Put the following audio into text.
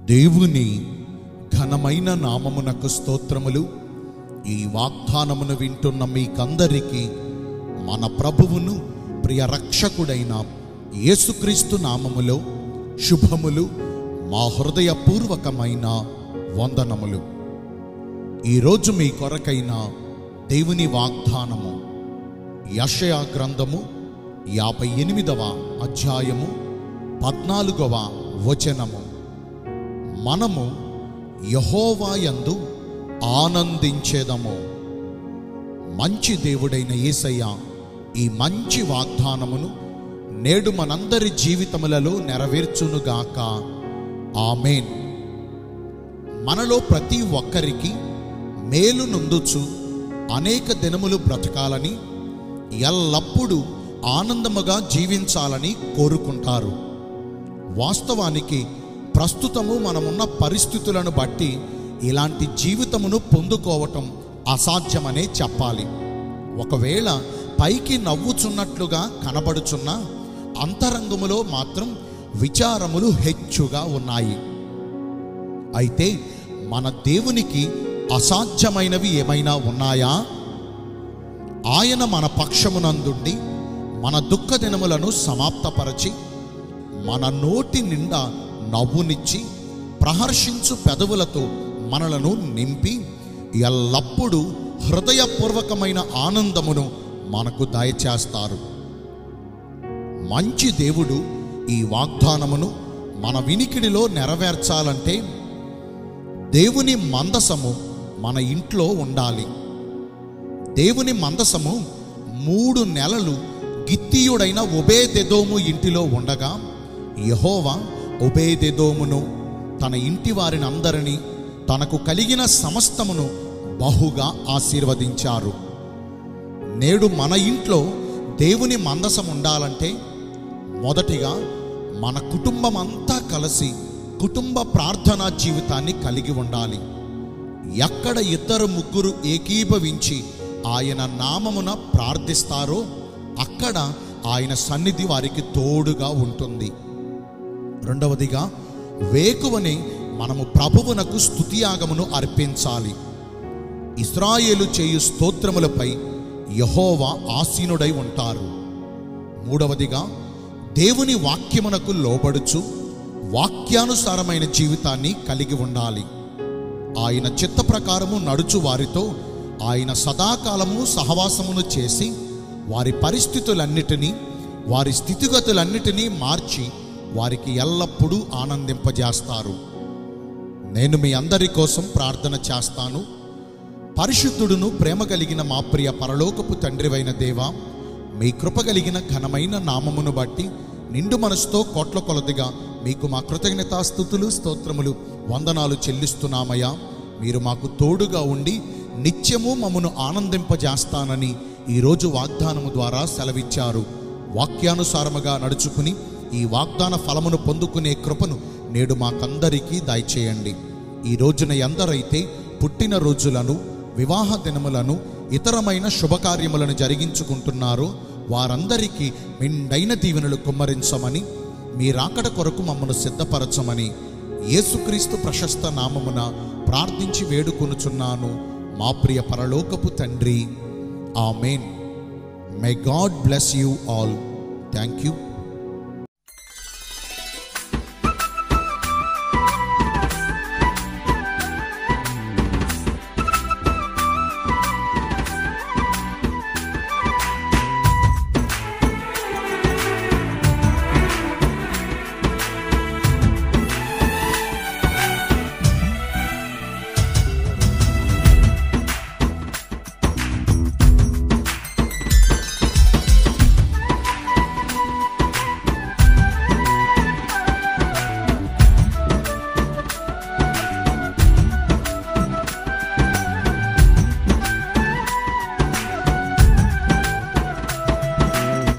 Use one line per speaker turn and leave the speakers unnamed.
దేవుని ఘనమైన నామమునకు స్తోత్రములు ఈ వాగ్దానమును వింటున్న మీకందరికీ మన ప్రభువును ప్రియ రక్షకుడైన యేసుక్రీస్తు నామములో శుభములు మా హృదయపూర్వకమైన వందనములు ఈరోజు మీ కొరకైన దేవుని వాగ్దానము యషయా గ్రంథము యాభై ఎనిమిదవ అధ్యాయము పద్నాలుగవ వచనము మనము యహోవాయందు ఆనందించేదము మంచి దేవుడైన యేసయ్య ఈ మంచి వాగ్దానమును నేడు మనందరి జీవితములలో నెరవేర్చునుగాక ఆమెన్ మనలో ప్రతి ఒక్కరికి మేలు నొందుచు అనేక దినములు బ్రతకాలని ఎల్లప్పుడూ ఆనందముగా జీవించాలని కోరుకుంటారు వాస్తవానికి ప్రస్తుతము మనమున్న పరిస్థితులను బట్టి ఇలాంటి జీవితమును పొందుకోవటం అసాధ్యమనే చెప్పాలి ఒకవేళ పైకి నవ్వుచున్నట్లుగా కనబడుచున్న అంతరంగములో మాత్రం విచారములు హెచ్చుగా ఉన్నాయి అయితే మన దేవునికి అసాధ్యమైనవి ఏమైనా ఉన్నాయా ఆయన మన పక్షమునందుండి మన దుఃఖ దినములను సమాప్తపరచి మన నోటి నిండా నవ్వునిచ్చి ప్రహర్షించు పెదవులతో మనలను నింపి ఎల్లప్పుడూ హృదయపూర్వకమైన ఆనందమును మనకు దయచేస్తారు మంచి దేవుడు ఈ వాగ్దానమును మన వినికిడిలో నెరవేర్చాలంటే దేవుని మందసము మన ఇంట్లో ఉండాలి దేవుని మందసము మూడు నెలలు గిత్తీయుడైన ఒబేదెదోము ఇంటిలో ఉండగా యహోవా ఒబేదెదోమును తన ఇంటి వారిని అందరినీ తనకు కలిగిన సమస్తమును బహుగా ఆశీర్వదించారు నేడు మన ఇంట్లో దేవుని మందసం ఉండాలంటే మొదటిగా మన కుటుంబం అంతా కలిసి కుటుంబ ప్రార్థనా జీవితాన్ని కలిగి ఉండాలి ఎక్కడ ఇద్దరు ముగ్గురు ఏకీభవించి ఆయన నామమున ప్రార్థిస్తారో అక్కడ ఆయన సన్నిధి వారికి తోడుగా ఉంటుంది రెండవదిగా వేకువని మనము ప్రభువునకు స్తుతియాగమును అర్పించాలి ఇస్రాయేలు చేయు స్తోత్రములపై యహోవా ఆసీనుడై ఉంటారు మూడవదిగా దేవుని వాక్యమునకు లోబడుచు వాక్యానుసారమైన జీవితాన్ని కలిగి ఉండాలి ఆయన చిత్త ప్రకారము నడుచు వారితో ఆయన సదాకాలము సహవాసమును చేసి వారి పరిస్థితులన్నిటినీ వారి స్థితిగతులన్నిటినీ మార్చి వారికి ఎల్లప్పుడూ ఆనందింపజేస్తారు నేను మీ అందరి కోసం ప్రార్థన చేస్తాను పరిశుద్ధుడును ప్రేమ కలిగిన మా ప్రియ పరలోకపు తండ్రివైన దేవా మీ కృప కలిగిన ఘనమైన నామమును బట్టి నిండు మనసుతో కోట్ల కొలదిగా మీకు మా కృతజ్ఞతాస్థుతులు స్తోత్రములు వందనాలు చెల్లిస్తున్నామయ్యా మీరు మాకు తోడుగా ఉండి నిత్యము మమ్మను ఆనందింపజేస్తానని ఈరోజు వాగ్దానము ద్వారా సెలవిచ్చారు వాక్యానుసారముగా నడుచుకుని ఈ వాగ్దాన ఫలమును పొందుకునే కృపను నేడు మాకందరికీ దయచేయండి ఈ రోజున ఎందరైతే పుట్టిన రోజులను వివాహ దినములను ఇతరమైన శుభకార్యములను జరిగించుకుంటున్నారో వారందరికీ మెండైన దీవెనలు కుమ్మరించమని మీ రాకడ కొరకు మమ్మను సిద్ధపరచమని యేసుక్రీస్తు ప్రశస్త నామమున ప్రార్థించి వేడుకొనుచున్నాను మా ప్రియ పరలోకపు తండ్రి amen may God bless you all thank you